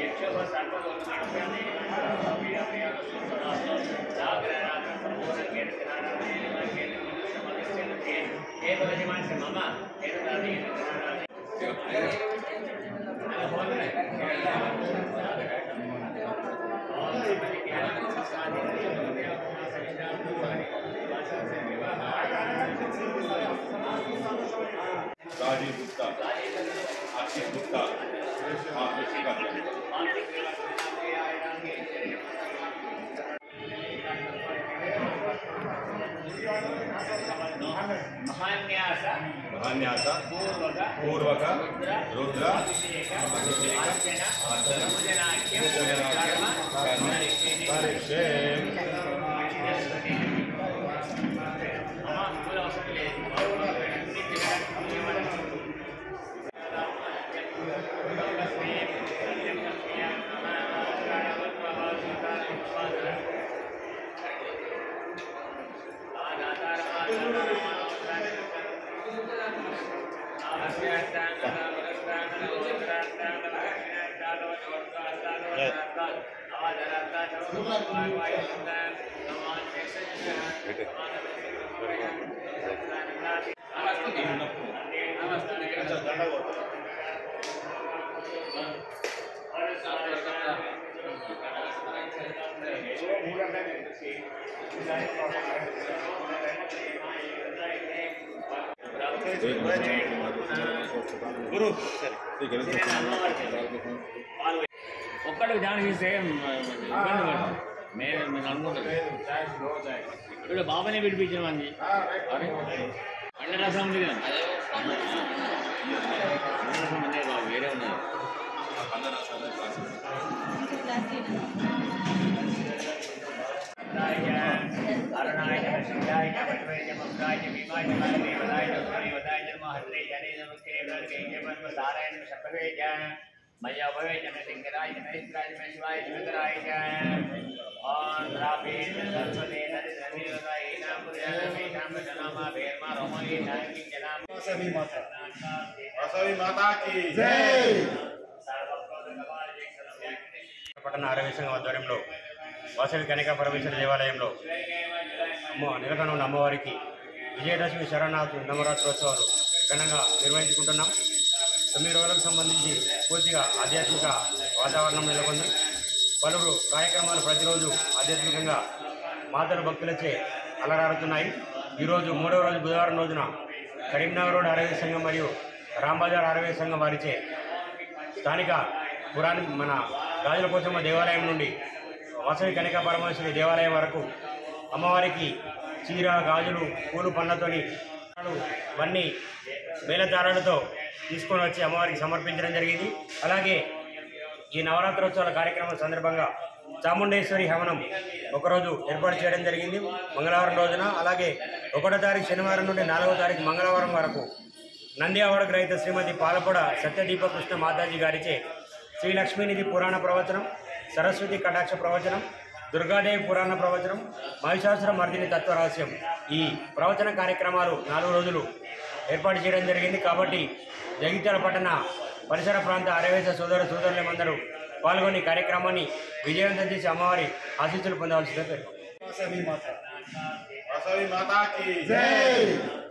राजीव गुप्ता आशीष गुप्ता आप कृषि का మహాన్యాస महान्यास పూర్వక पूर्वक రుద్ర रुद्र అభిషేక అభిషేక అర్చన అర్చన పూజనాఖ్యం పూజనాఖ్యం కర్మ కర్మ కరిష్యే. అమ్మా, పూల అవసరం లేదు. गुरु ఒక్కడికి ధ్యానం చేస్తే ఇబ్బంది పడతాం మేము మేము అనుకుంటాం ఇప్పుడు బాబానే విడిపించిన మంది అన్న రసం ఉంది కదా అన్న రసం ఉందే బాబు వేరే ఉన్నది మయ్య భవే జన సింగరాయ జన ఇస్రాయ జన శివాయ శివకరాయ ఓం ద్రాపే సర్వదే నరి నరియోదాయ నామ జనమే నామ జనామ భేర్మ రోమలి నాకి జనామ वासवी माता की పట్టణ ఆరోగ్య సంఘం ఆధ్వర్యంలో వాసవి కనికా పరమేశ్వర దేవాలయంలో అమ్మ నిలకన ఉన్న అమ్మవారికి విజయదశమి శరణాథు నవరాత్రోత్సవాలు ఘనంగా నిర్వహించుకుంటున్నాం తొమ్మిది రోజులకు సంబంధించి పూర్తిగా ఆధ్యాత్మిక వాతావరణం నెలకొంది పలువురు కార్యక్రమాలు ప్రతిరోజు ఆధ్యాత్మికంగా మాతృ భక్తులచే అలరారుతున్నాయి ఈరోజు మూడవ రోజు బుధవారం రోజున కరీంనగర్ రోడ్ ఆరోగ్య సంఘం మరియు రాంబజార్ ఆరోగ్య సంఘం వారిచే స్థానిక పురాణ మన గాజుల పోచమ్మ దేవాలయం నుండి వాసవి కనికా పరమేశ్వరి దేవాలయం వరకు అమ్మవారికి చీర గాజులు పూలు పండ్లతోని ఇవన్నీ మేళతాళాలతో తీసుకొని వచ్చి అమ్మవారికి సమర్పించడం జరిగింది అలాగే ఈ నవరాత్రోత్సవాల కార్యక్రమం సందర్భంగా చాముండేశ్వరి హవనం ఒకరోజు ఏర్పాటు చేయడం జరిగింది మంగళవారం రోజున అలాగే ఒకటో తారీఖు శనివారం నుండి నాలుగో తారీఖు మంగళవారం వరకు నంది అవార్డు గ్రహీత శ్రీమతి పాలపొడ సత్యదీప కృష్ణ మాతాజీ గారిచే శ్రీ లక్ష్మీనిధి పురాణ ప్రవచనం సరస్వతి కటాక్ష ప్రవచనం దుర్గాదేవి పురాణ ప్రవచనం మహిషాసుర మర్దిని తత్వరహస్యం ఈ ప్రవచన కార్యక్రమాలు నాలుగు రోజులు ఏర్పాటు చేయడం జరిగింది కాబట్టి జగిత్యాల పట్టణ పరిసర ప్రాంత ఆరవేశ సోదర సోదరులందరూ పాల్గొని ఈ కార్యక్రమాన్ని విజయవంతం చేసి అమ్మవారి ఆశీస్సులు పొందవలసిందిగా పేర్కొన్నారు वासवी माता की